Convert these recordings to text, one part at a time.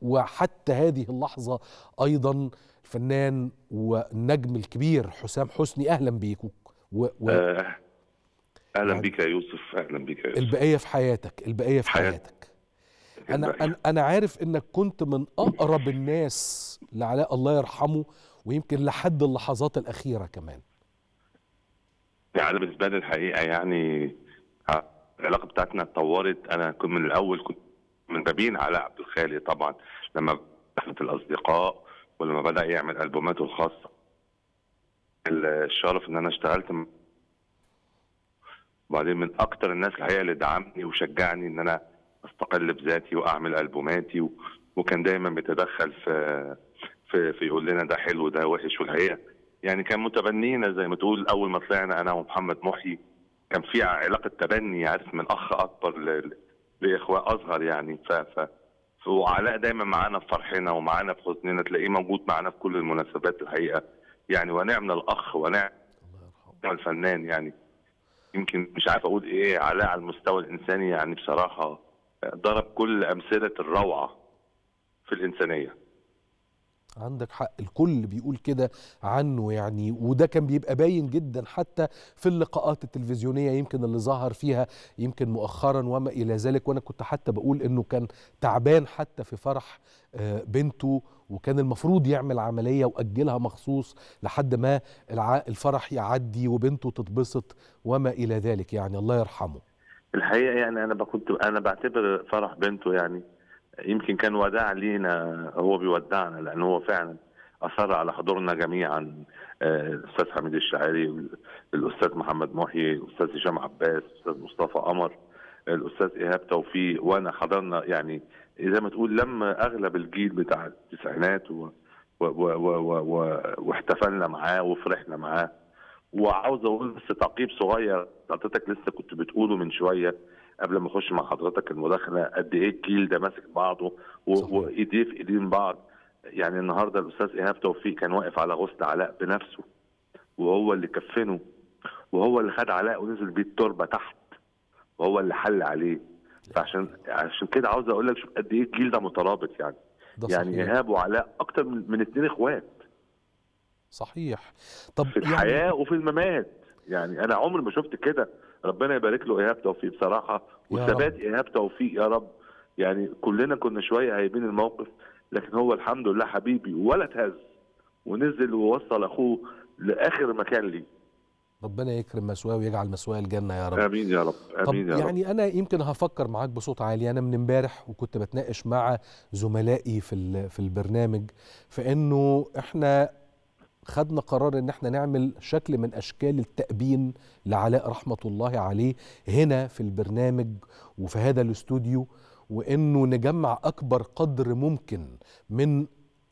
وحتى هذه اللحظة أيضا الفنان والنجم الكبير حسام حسني أهلا بيك و... و... آه، اهلا يعني- بيك يا يوسف اهلا بيك يا يوسف البقية في حياتك البقية في حياتك. حياتك أنا الباقي. أنا أنا عارف إنك كنت من أقرب الناس لعلاء الله يرحمه ويمكن لحد اللحظات الأخيرة كمان يعني بالنسبه لي الحقيقه يعني العلاقه بتاعتنا اتطورت انا كنت من الاول كنت من بابين علاء عبد الخالق طبعا لما دخلت الاصدقاء ولما بدا يعمل البوماته الخاصه الشرف ان انا اشتغلت م- وبعدين من اكتر الناس الحقيقه اللي دعمني وشجعني ان انا استقل بذاتي واعمل البوماتي و... وكان دايما بيتدخل في في في يقول لنا ده حلو ده وحش والحقيقه يعني كان متبنينا زي ما تقول اول ما طلعنا انا ومحمد محي كان في علاقه تبني عارف من اخ اكبر ل... لاخوه اصغر يعني ف ف وعلاء دايما معانا في فرحنا ومعانا في حزننا تلاقيه موجود معانا في كل المناسبات الحقيقه يعني ونعم الاخ ونعم الفنان يعني يمكن مش عارف اقول ايه علاء على المستوى الانساني يعني بصراحه ضرب كل امثله الروعه في الانسانيه عندك حق الكل بيقول كده عنه يعني وده كان بيبقى باين جدا حتى في اللقاءات التلفزيونية يمكن اللي ظهر فيها يمكن مؤخرا وما إلى ذلك وأنا كنت حتى بقول إنه كان تعبان حتى في فرح آه، بنته وكان المفروض يعمل عملية وأجلها مخصوص لحد ما الع- الفرح يعدي وبنته تتبسط وما إلى ذلك يعني الله يرحمه الحقيقه يعني انا كنت انا بعتبر فرح بنته يعني يمكن كان وداع لينا هو بيودعنا لان هو فعلا اصر على حضورنا جميعا آه، الاستاذ حميد الشاعري الاستاذ محمد محيي الاستاذ هشام عباس الاستاذ مصطفى قمر الاستاذ ايهاب توفيق وانا حضرنا يعني زي ما تقول لما اغلب الجيل بتاع التسعينات و و و و و و واحتفلنا معاه وفرحنا معاه وعاوز اقول بس تعقيب صغير حضرتك لسه كنت بتقوله من شويه قبل ما اخش مع حضرتك المداخله قد ايه الجيل ده ماسك بعضه و- صحيح. وايديه في ايدين بعض يعني النهارده الاستاذ ايهاب توفيق كان واقف على غسل علاء بنفسه وهو اللي كفنه وهو اللي خد علاء ونزل بيه التربه تحت وهو اللي حل عليه فعشان عشان كده عاوز اقول لك شوف قد ايه الجيل ده مترابط يعني ده يعني صحيح ايهاب وعلاء اكتر من, من اتنين اخوات صحيح طب في الحياه وفي الممات يعني انا عمري ما شفت كده ربنا يبارك له ايهاب توفيق بصراحه يا وثبات ايهاب توفيق يا رب يعني كلنا كنا شويه هايبين الموقف لكن هو الحمد لله حبيبي ولا اتهز ونزل ووصل اخوه لاخر مكان ليه ربنا يكرم مسواه ويجعل مسواه الجنة يا رب امين يا رب طب امين يا رب يعني انا يمكن هفكر معاك بصوت عالي انا من امبارح وكنت بتناقش مع زملائي في ال- في البرنامج فانه احنا خدنا قرار ان احنا نعمل شكل من اشكال التأبين لعلاء رحمة الله عليه هنا في البرنامج وفي هذا الاستوديو وانه نجمع اكبر قدر ممكن من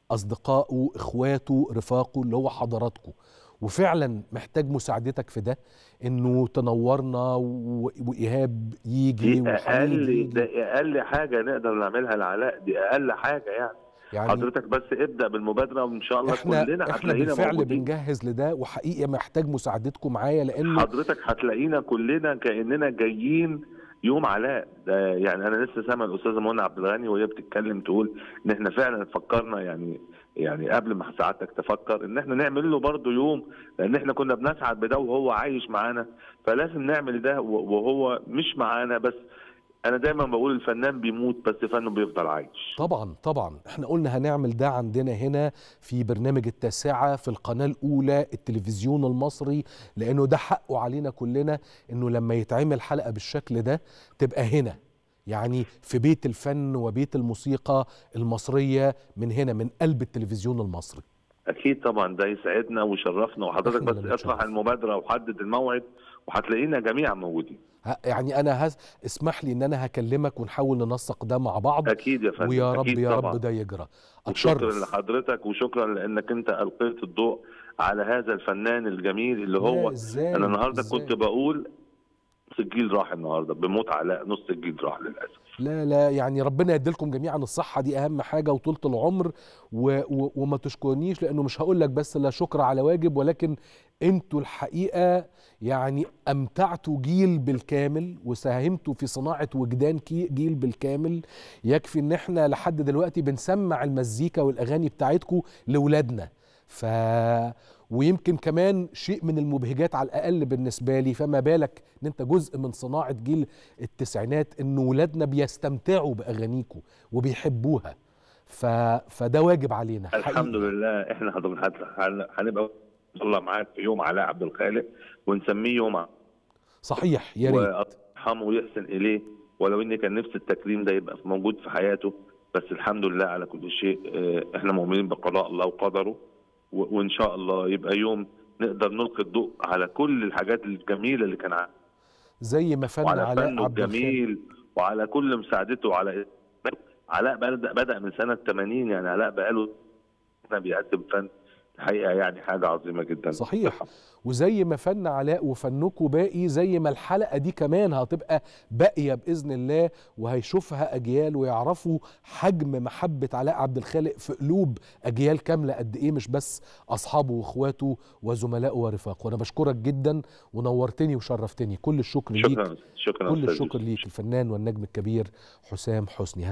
اصدقائه اخواته رفاقه اللي هو حضراتكم وفعلا محتاج مساعدتك في ده انه تنورنا و- وايهاب يجي دي وحميد اقل يجي ده اقل حاجه نقدر نعملها لعلاء دي اقل حاجه يعني, يعني حضرتك بس ابدا بالمبادره وان شاء الله احنا كلنا احنا هتلاقينا بالفعل موجودين بنجهز لده وحقيقه محتاج مساعدتكم معايا لانه حضرتك هتلاقينا كلنا كاننا جايين يوم علاء ده يعني انا لسه سامع الاستاذه منى عبد الغني وهي بتتكلم تقول ان احنا فعلا فكرنا يعني يعني قبل ما سعادتك تفكر ان احنا نعمل له برضه يوم لان احنا كنا بنسعد بده وهو عايش معانا فلازم نعمل ده و- وهو مش معانا بس انا دايما بقول الفنان بيموت بس فنه بيفضل عايش طبعا طبعا احنا قلنا هنعمل ده عندنا هنا في برنامج التاسعة في القناة الأولى التلفزيون المصري لأنه ده حقه علينا كلنا إنه لما يتعمل حلقة بالشكل ده تبقى هنا يعني في بيت الفن وبيت الموسيقى المصرية من هنا من قلب التلفزيون المصري اكيد طبعا ده يسعدنا ويشرفنا وحضرتك إحنا بس اللي اطرح بنتشرف. المبادره وحدد الموعد وهتلاقينا جميعا موجودين ه- يعني أنا هز اسمح لي إن أنا هكلمك ونحاول ننسق ده مع بعض اكيد يا فندم ويا رب أكيد يا طبعاً. رب ده يجرى وشكرا أتشرف لحضرتك وشكرا لانك انت القيت الضوء على هذا الفنان الجميل اللي هو لا، إزاي انا النهارده إزاي؟ كنت بقول نص الجيل راح النهارده بموت علاء نص الجيل راح للاسف لا لا يعني ربنا يديلكم جميعا الصحة دي أهم حاجة وطولة العمر و و وما تشكرنيش لأنه مش هقول لك بس لا شكر على واجب ولكن انتوا الحقيقة يعني أمتعتوا جيل بالكامل وساهمتوا في صناعة وجدان كي- جيل بالكامل يكفي إن احنا لحد دلوقتي بنسمع المزيكا والأغاني بتاعتكم لولادنا ف ويمكن كمان شيء من المبهجات على الأقل بالنسبة لي فما بالك إن أنت جزء من صناعة جيل التسعينات إن ولادنا بيستمتعوا بأغانيكم وبيحبوها ف... فده واجب علينا حقيقي. الحمد لله احنا حضرتك هن- هنبقى ان شاء الله معاك في يوم علاء عبد الخالق ونسميه يوم ع- صحيح يا ريت وارحمه ويحسن اليه ولو اني كان نفس التكريم ده يبقى موجود في حياته بس الحمد لله على كل شيء اه، احنا مؤمنين بقضاء الله وقدره و- وان شاء الله يبقى يوم نقدر نلقي الضوء على كل الحاجات الجميله اللي كان عنده زي ما فن وعلى علاء فنه عبد الخالق الجميل وعلى كل مساعدته على علاء بدا بدا من سنه 80 يعني علاء بقاله سنه بيقدم فن الحقيقه يعني حاجه عظيمه جدا صحيح وزي ما فن علاء وفنكم باقي زي ما الحلقه دي كمان هتبقى باقيه باذن الله وهيشوفها اجيال ويعرفوا حجم محبه علاء عبد الخالق في قلوب اجيال كامله قد ايه مش بس اصحابه واخواته وزملائه ورفاقه وانا بشكرك جدا ونورتني وشرفتني كل الشكر ليك شكرا شكرا كل أستاذ الشكر ليك الفنان والنجم الكبير حسام حسني